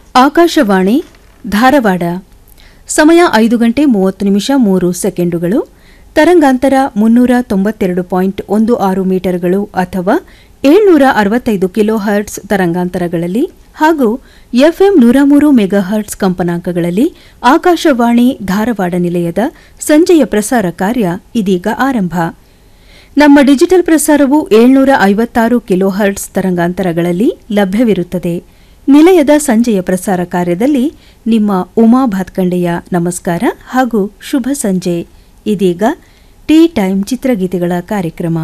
ಆಕಾಶವಾಣಿ ಧಾರವಾಡ ಸಮಯ ಐದು ಗಂಟೆ ಮೂವತ್ತು ನಿಮಿಷ ಮೂರು ಸೆಕೆಂಡುಗಳು ತರಂಗಾಂತರ ಮುನ್ನೂರ ತೊಂಬತ್ತೆರಡು ಪಾಯಿಂಟ್ ಒಂದು ಆರು ಮೀಟರ್ಗಳು ಅಥವಾ ಏಳ್ನೂರ ಅರವತ್ತೈದು ಕಿಲೋ ಹರ್ಟ್ಸ್ ತರಂಗಾಂತರಗಳಲ್ಲಿ ಹಾಗೂ ಎಫ್ಎಂ ನೂರ ಮೂರು ಮೆಗಾಹರ್ಟ್ಸ್ ಕಂಪನಾಂಕಗಳಲ್ಲಿ ಆಕಾಶವಾಣಿ ಧಾರವಾಡ ನಿಲಯದ ಸಂಜೆಯ ಪ್ರಸಾರ ಕಾರ್ಯ ಇದೀಗ ಆರಂಭ ನಮ್ಮ ಡಿಜಿಟಲ್ ಪ್ರಸಾರವು ಏಳ್ನೂರ ಐವತ್ತಾರು ಕಿಲೋ ಹರ್ಟ್ಸ್ ತರಂಗಾಂತರಗಳಲ್ಲಿ ಲಭ್ಯವಿರುತ್ತದೆ ನಿಲಯದ ಸಂಜೆಯ ಪ್ರಸಾರ ಕಾರ್ಯದಲ್ಲಿ ನಿಮ್ಮ ಉಮಾ ಭಾತ್ಕಂಡೆಯ ನಮಸ್ಕಾರ ಹಾಗೂ ಶುಭ ಸಂಜೆ ಇದೀಗ ಟೀ ಟೈಮ್ ಚಿತ್ರಗೀತೆಗಳ ಕಾರ್ಯಕ್ರಮ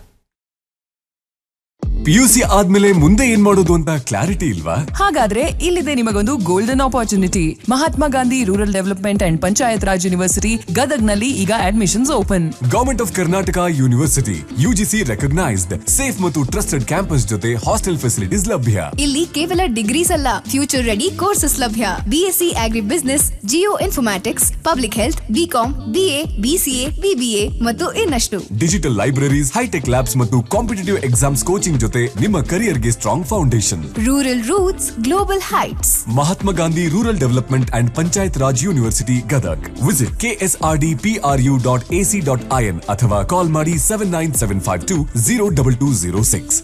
ಪಿಯುಸಿ ಆದ್ಮೇಲೆ ಮುಂದೆ ಏನ್ ಮಾಡೋದು ಅಂತ ಕ್ಲಾರಿಟಿ ಇಲ್ವಾ ಹಾಗಾದ್ರೆ ಇಲ್ಲಿದೆ ನಿಮಗೊಂದು golden opportunity Mahatma Gandhi rural development and Panchayat Raj university ಗದಗ್ನಲ್ಲಿ ಈಗ admissions open government of Karnataka university UGC recognised safe ಮತ್ತು ಟ್ರಸ್ಟೆಡ್ ಕ್ಯಾಂಪಸ್ ಜೊತೆ ಹಾಸ್ಟೆಲ್ ಫೆಸಿಲಿಟೀಸ್ ಲಭ್ಯ ಇಲ್ಲಿ ಕೇವಲ ಡಿಗ್ರೀಸ್ ಅಲ್ಲ ಫ್ಯೂಚರ್ ರೆಡಿ ಕೋರ್ಸಸ್ ಲಭ್ಯ BSc agri business geoinformatics public health BCom BA BCA BBA ಮತ್ತು ಇನ್ನಷ್ಟು ಡಿಜಿಟಲ್ ಲೈಬ್ರರೀಸ್ ಹೈಟೆಕ್ ಲ್ಯಾಬ್ಸ್ ಮತ್ತು ಕಾಂಪಿಟೇಟಿವ್ ಎಕ್ಸಾಮ್ಸ್ ಕೋಚಿಂಗ್ ಜೊತೆ ನಿಮ್ಮ ಕರಿಯರ್ಗೆ strong foundation rural roots global heights Mahatma Gandhi rural development and Panchayat Raj university Gadag visit KSRD PRU dot AC dot IN ಅಥವಾ call ಮಾಡಿ seven nine seven five two zero double two zero six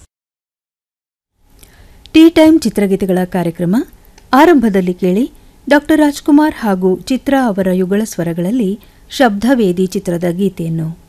tea time ಚಿತ್ರಗೀತೆಗಳ ಕಾರ್ಯಕ್ರಮ ಆರಂಭದಲ್ಲಿ ಕೇಳಿ ಡಾ ರಾಜ್ಕುಮಾರ್ ಹಾಗೂ ಚಿತ್ರಾ ಅವರ ಯುಗಳ ಸ್ವರಗಳಲ್ಲಿ ಶಬ್ದವೇದಿ ಚಿತ್ರದ ಗೀತೆಯನ್ನು